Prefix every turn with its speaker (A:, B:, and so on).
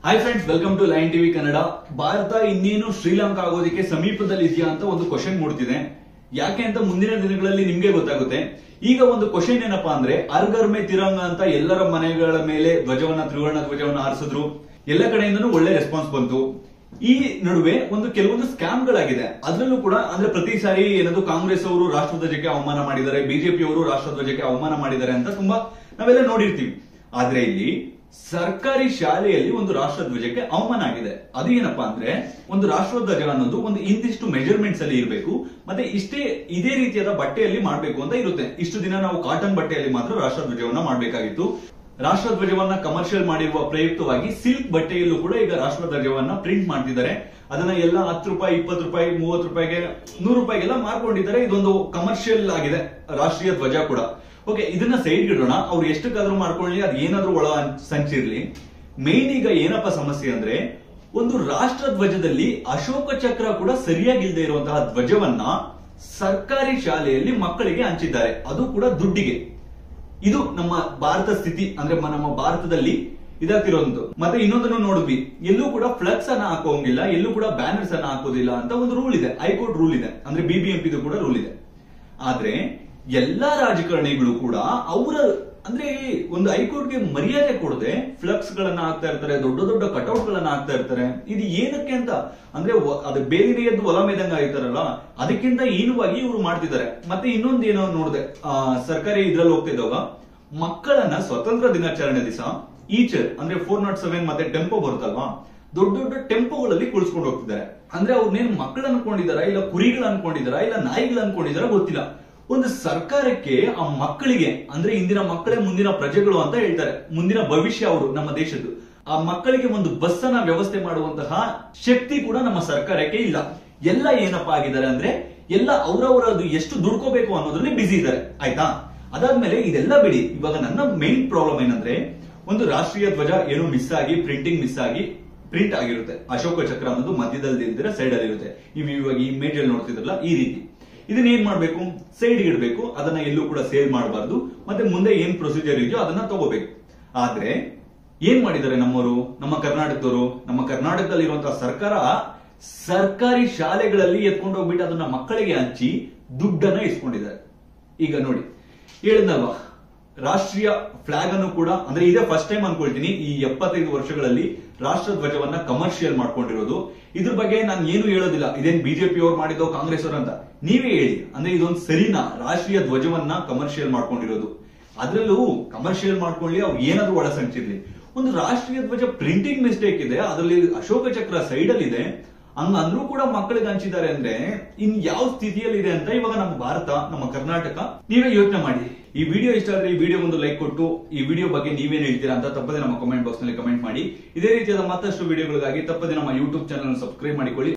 A: hi friends welcome to line TV Kannada Bharat ಇನ್ನೇನು ಶ್ರೀಲಂಕಾ ಆಗೋದಕ್ಕೆ ಸಮೀಪದಲ್ಲಿ ಇದೆಯಾ ಅಂತ ಒಂದು ಕ್ವಶನ್ ಮೂಡ್ತಿದೆ ಯಾಕೆ ಅಂತ ಮುಂದಿನ ದಿನಗಳಲ್ಲಿ ನಿಮ್ಗೆ ಗೊತ್ತಾಗುತ್ತೆ ಈಗ ಒಂದು ಕ್ವಶನ್ ಏನಪ್ಪಾ ಅಂದ್ರೆ ಅರ್ಗರ್ಮೆ ತಿರಂಗ ಅಂತ ಎಲ್ಲರ ಮನೆಗಳ ಮೇಲೆ ಧ್ವಜವನ್ನ ತ್ರಿವರ್ಣ ಧ್ವಜವನ್ನ ಆರಿಸಿದ್ರು ಎಲ್ಲ ಕಡೆಯಿಂದನೂ ಒಳ್ಳೆ ರೆಸ್ಪಾನ್ಸ್ ಬಂತು ಈ ನಡುವೆ ಒಂದು ಕೆಲವೊಂದು ಸ್ಕ್ಯಾಮ್ ಗಳಾಗಿದೆ ಅದರಲ್ಲೂ ಕೂಡ ಅಂದ್ರೆ ಪ್ರತಿ ಸಾರಿ ಏನದು ಕಾಂಗ್ರೆಸ್ ಅವರು ರಾಷ್ಟ್ರಧ್ವಜಕ್ಕೆ ಅವಮಾನ ಮಾಡಿದ್ದಾರೆ ಬಿಜೆಪಿ ಅವರು ರಾಷ್ಟ್ರಧ್ವಜಕ್ಕೆ ಅವಮಾನ ಮಾಡಿದ್ದಾರೆ ಅಂತ ತುಂಬಾ ನಾವೆಲ್ಲ ನೋಡಿರ್ತೀವಿ ಆದ್ರೆ ಇಲ್ಲಿ ಸರ್ಕಾರಿ ಶಾಲೆಯಲ್ಲಿ ಒಂದು ರಾಷ್ಟ್ರಧ್ವಜಕ್ಕೆ ಅವಮಾನ ಆಗಿದೆ ಅದು ಏನಪ್ಪಾ ಅಂದ್ರೆ ಒಂದು ರಾಷ್ಟ್ರಧ್ವಜ ಅನ್ನೋದು ಒಂದು ಇಂತಿಷ್ಟು ಮೆಜರ್ಮೆಂಟ್ಸ್ ಅಲ್ಲಿ ಇರಬೇಕು ಮತ್ತೆ ಇಷ್ಟೇ ಇದೇ ರೀತಿಯಾದ ಬಟ್ಟೆಯಲ್ಲಿ ಮಾಡಬೇಕು ಅಂತ ಇರುತ್ತೆ ಇಷ್ಟು ದಿನ ನಾವು ಕಾಟನ್ ಬಟ್ಟೆಯಲ್ಲಿ ಮಾತ್ರ ರಾಷ್ಟ್ರಧ್ವಜವನ್ನ ಮಾಡಬೇಕಾಗಿತ್ತು ರಾಷ್ಟ್ರಧ್ವಜವನ್ನ ಕಮರ್ಷಿಯಲ್ ಮಾಡಿರುವ ಪ್ರಯುಕ್ತವಾಗಿ ಸಿಲ್ಕ್ ಬಟ್ಟೆಯಲ್ಲೂ ಕೂಡ ಈಗ ರಾಷ್ಟ್ರಧ್ವಜವನ್ನ ಪ್ರಿಂಟ್ ಮಾಡ್ತಿದ್ದಾರೆ ಅದನ್ನ ಎಲ್ಲ ಹತ್ತು ರೂಪಾಯಿ ಇಪ್ಪತ್ತು ರೂಪಾಯಿ ಮೂವತ್ತು ರೂಪಾಯಿಗೆ ನೂರು ರೂಪಾಯಿಗೆಲ್ಲ ಮಾರ್ಕೊಂಡಿದ್ದಾರೆ ಇದೊಂದು ಕಮರ್ಷಿಯಲ್ ಆಗಿದೆ ರಾಷ್ಟ್ರೀಯ ಧ್ವಜ ಕೂಡ ಓಕೆ ಇದನ್ನ ಸೈಡ್ ಇಡೋಣ ಅವ್ರು ಎಷ್ಟಕ್ಕಾದ್ರೂ ಮಾಡ್ಕೊಳ್ಳಿ ಅದ್ ಏನಾದ್ರೂ ಒಳ ಸಂಚಿರ್ಲಿ ಮೇನ್ ಈಗ ಏನಪ್ಪ ಸಮಸ್ಯೆ ಅಂದ್ರೆ ಒಂದು ರಾಷ್ಟ್ರ ಧ್ವಜದಲ್ಲಿ ಅಶೋಕ ಚಕ್ರ ಕೂಡ ಸರಿಯಾಗಿಲ್ಲದೆ ಇರುವಂತಹ ಧ್ವಜವನ್ನ ಸರ್ಕಾರಿ ಶಾಲೆಯಲ್ಲಿ ಮಕ್ಕಳಿಗೆ ಹಂಚಿದ್ದಾರೆ ಅದು ಕೂಡ ದುಡ್ಡಿಗೆ ಇದು ನಮ್ಮ ಭಾರತ ಸ್ಥಿತಿ ಅಂದ್ರೆ ಮ- ನಮ್ಮ ಭಾರತದಲ್ಲಿ ಇದಾಗ್ತಿರೋದು ಮತ್ತೆ ಇನ್ನೊಂದನ್ನು ನೋಡಿದ್ವಿ ಎಲ್ಲೂ ಕೂಡ ಫ್ಲಕ್ಸ್ ಅನ್ನ ಹಾಕೋಂಗಿಲ್ಲ ಎಲ್ಲೂ ಕೂಡ ಬ್ಯಾನರ್ಸ್ ಅನ್ನ ಹಾಕೋದಿಲ್ಲ ಅಂತ ಒಂದು ರೂಲ್ ಇದೆ ಹೈಕೋರ್ಟ್ ರೂಲ್ ಇದೆ ಅಂದ್ರೆ ಬಿಬಿಎಂಪಿ ಕೂಡ ರೂಲ್ ಇದೆ ಆದ್ರೆ ಎಲ್ಲಾ ರಾಜಕಾರಣಿಗಳು ಕೂಡ ಅವರ ಅಂದ್ರೆ ಒಂದು ಹೈಕೋರ್ಟ್ಗೆ ಮರ್ಯಾದೆ ಕೊಡದೆ ಫ್ಲಕ್ಸ್ ಗಳನ್ನ ಹಾಕ್ತಾ ಇರ್ತಾರೆ ದೊಡ್ಡ ದೊಡ್ಡ ಕಟೌಟ್ ಗಳನ್ನ ಹಾಕ್ತಾ ಇರ್ತಾರೆ ಇದು ಏನಕ್ಕೆ ಅಂತ ಅಂದ್ರೆ ವ- ಅದು ಬೇಲಿಗೆ ಎದ್ದು ಹೊಲ ಮೇದಂಗ ಆಯ್ತಾರಲ್ಲ ಅದಕ್ಕಿಂತ ಹೀನವಾಗಿ ಇವರು ಮಾಡ್ತಿದ್ದಾರೆ ಮತ್ತೆ ಇನ್ನೊಂದು ಏನೋ ನೋಡಿದೆ ಸರ್ಕಾರಿ ಇದ್ರಲ್ಲಿ ಹೋಗ್ತಾ ಇದ್ದಾಗ ಮಕ್ಕಳನ್ನ ಸ್ವತಂತ್ರ ದಿನಾಚರಣೆ ದಿವಸ ಈಚರ್ ಅಂದ್ರೆ ಫೋರ್ ನಾಟ್ ಸೆವೆನ್ ಮತ್ತೆ ಟೆಂಪೋ ಬರುತ್ತಲ್ವಾ ದೊಡ್ಡ ದೊಡ್ಡ ಟೆಂಪೋಗಳಲ್ಲಿ ಕುಳಿಸ್ಕೊಂಡು ಹೋಗ್ತಿದ್ದಾರೆ ಅಂದ್ರೆ ಅವ್ರನ್ನೇನು ಮಕ್ಕಳು ಅನ್ಕೊಂಡಿದಾರ ಇಲ್ಲ ಕುರಿಗಳು ಅನ್ಕೊಂಡಿದಾರ ಇಲ್ಲ ನಾಯಿಗಳು ಅನ್ಕೊಂಡಿದಾರ ಗೊತ್ತಿಲ್ಲ ಒಂದು ಸರ್ಕಾರಕ್ಕೆ ಆ ಮಕ್ಕಳಿಗೆ ಅಂದ್ರೆ ಇಂದಿನ ಮಕ್ಕಳೇ ಮುಂದಿನ ಪ್ರಜೆಗಳು ಅಂತ ಹೇಳ್ತಾರೆ ಮುಂದಿನ ಭವಿಷ್ಯ ಅವರು ನಮ್ಮ ದೇಶದ್ದು ಆ ಮಕ್ಕಳಿಗೆ ಒಂದು ಬಸ್ ಅನ್ನ ವ್ಯವಸ್ಥೆ ಮಾಡುವಂತಹ ಶಕ್ತಿ ಕೂಡ ನಮ್ಮ ಸರ್ಕಾರಕ್ಕೆ ಇಲ್ಲ ಎಲ್ಲ ಏನಪ್ಪಾ ಆಗಿದ್ದಾರೆ ಅಂದ್ರೆ ಎಲ್ಲ ಅವರವರದು ಎಷ್ಟು ದುಡ್ಕೋಬೇಕು ಅನ್ನೋದ್ರಲ್ಲಿ ಬಿಸಿ ಇದ್ದಾರೆ ಆಯ್ತಾ ಅದಾದ್ಮೇಲೆ ಇದೆಲ್ಲ ಬಿಡಿ ಇವಾಗ ನನ್ನ ಮೇನ್ ಪ್ರಾಬ್ಲಮ್ ಏನಂದ್ರೆ ಒಂದು ರಾಷ್ಟ್ರೀಯ ಧ್ವಜ ಏನೋ ಮಿಸ್ ಆಗಿ ಪ್ರಿಂಟಿಂಗ್ ಮಿಸ್ ಆಗಿ ಪ್ರಿಂಟ್ ಆಗಿರುತ್ತೆ ಅಶೋಕ ಚಕ್ರ ಅನ್ನೋದು ಮಧ್ಯದಲ್ಲಿ ಇಲ್ದಿರ ಸೈಡ್ ಅಲ್ಲಿ ಇರುತ್ತೆ ನೀವು ಇವಾಗ ಈ ಇಮೇಜ್ ಅಲ್ಲಿ ನೋಡ್ತಿದ್ರಲ್ಲ ಈ ರೀತಿ ಇದನ್ನ ಏನ್ ಮಾಡ್ಬೇಕು ಸೈಡ್ ಇಡಬೇಕು ಅದನ್ನ ಎಲ್ಲೂ ಕೂಡ ಸೇವ್ ಮಾಡಬಾರ್ದು ಮತ್ತೆ ಮುಂದೆ ಏನ್ ಪ್ರೊಸೀಜರ್ ಇದೆಯೋ ಅದನ್ನ ತಗೋಬೇಕು ಆದ್ರೆ ಏನ್ ಮಾಡಿದ್ದಾರೆ ನಮ್ಮವರು ನಮ್ಮ ಕರ್ನಾಟಕದವರು ನಮ್ಮ ಕರ್ನಾಟಕದಲ್ಲಿ ಇರುವಂತಹ ಸರ್ಕಾರ ಸರ್ಕಾರಿ ಶಾಲೆಗಳಲ್ಲಿ ಎತ್ಕೊಂಡು ಹೋಗ್ಬಿಟ್ಟು ಅದನ್ನ ಮಕ್ಕಳಿಗೆ ಹಂಚಿ ದುಡ್ಡನ್ನ ಇಸ್ಕೊಂಡಿದ್ದಾರೆ ಈಗ ನೋಡಿ ಹೇಳಿದ್ನಲ್ವಾ ರಾಷ್ಟ್ರೀಯ ಫ್ಲಾಗ್ ಅನ್ನು ಕೂಡ ಅಂದ್ರೆ ಇದೇ ಫಸ್ಟ್ ಟೈಮ್ ಅನ್ಕೊಳ್ತೀನಿ ಈ ಎಪ್ಪತ್ತೈದು ವರ್ಷಗಳಲ್ಲಿ ರಾಷ್ಟ್ರ ಧ್ವಜವನ್ನ ಕಮರ್ಷಿಯಲ್ ಮಾಡ್ಕೊಂಡಿರೋದು ಇದ್ರ ಬಗ್ಗೆ ನಾನು ಏನು ಹೇಳೋದಿಲ್ಲ ಇದೇನ್ ಬಿಜೆಪಿ ಅವ್ರು ಮಾಡಿದ್ದೋ ಕಾಂಗ್ರೆಸ್ ಅವರು ಅಂತ ನೀವೇ ಹೇಳಿ ಅಂದ್ರೆ ಇದೊಂದು ಸರಿನಾ ರಾಷ್ಟ್ರೀಯ ಧ್ವಜವನ್ನ ಕಮರ್ಷಿಯಲ್ ಮಾಡ್ಕೊಂಡಿರೋದು ಅದ್ರಲ್ಲೂ ಕಮರ್ಷಿಯಲ್ ಮಾಡ್ಕೊಳ್ಳಿ ಅವ್ರು ಏನಾದ್ರೂ ಒಳ ಸಂಚಿರ್ಲಿ ಒಂದು ರಾಷ್ಟ್ರೀಯ ಧ್ವಜ ಪ್ರಿಂಟಿಂಗ್ ಮಿಸ್ಟೇಕ್ ಇದೆ ಅದರಲ್ಲಿ ಅಶೋಕ ಚಕ್ರ ಸೈಡ್ ಅಲ್ಲಿ ಇದೆ ಹಂಗ ಅಂದ್ರೂ ಕೂಡ ಮಕ್ಕಳಿಗೆ ಹಂಚಿದ್ದಾರೆ ಅಂದ್ರೆ ಇನ್ ಯಾವ ಸ್ಥಿತಿಯಲ್ಲಿ ಇದೆ ಅಂತ ಇವಾಗ ನಮ್ಮ ಭಾರತ ನಮ್ಮ ಕರ್ನಾಟಕ ನೀವೇ ಯೋಚನೆ ಮಾಡಿ ಈ ವಿಡಿಯೋ ಇಷ್ಟ ಆದ್ರೆ ಈ ವಿಡಿಯೋ ಒಂದು ಲೈಕ್ ಕೊಟ್ಟು ಈ ವಿಡಿಯೋ ಬಗ್ಗೆ ನೀವೇನ್ ಹೇಳ್ತೀರಾ ಅಂತ ತಪ್ಪದೆ ನಮ್ಮ ಕಮೆಂಟ್ ಬಾಕ್ಸ್ ನಲ್ಲಿ ಕಮೆಂಟ್ ಮಾಡಿ ಇದೇ ರೀತಿಯಾದ ಮತ್ತಷ್ಟು ವಿಡಿಯೋಗಳಿಗಾಗಿ ತಪ್ಪದೆ ನಮ್ಮ ಯೂಟ್ಯೂಬ್ ಚಾನಲ್ ಸಬ್ಸ್ಕ್ರೈಬ್ ಮಾಡಿಕೊಳ್ಳಿ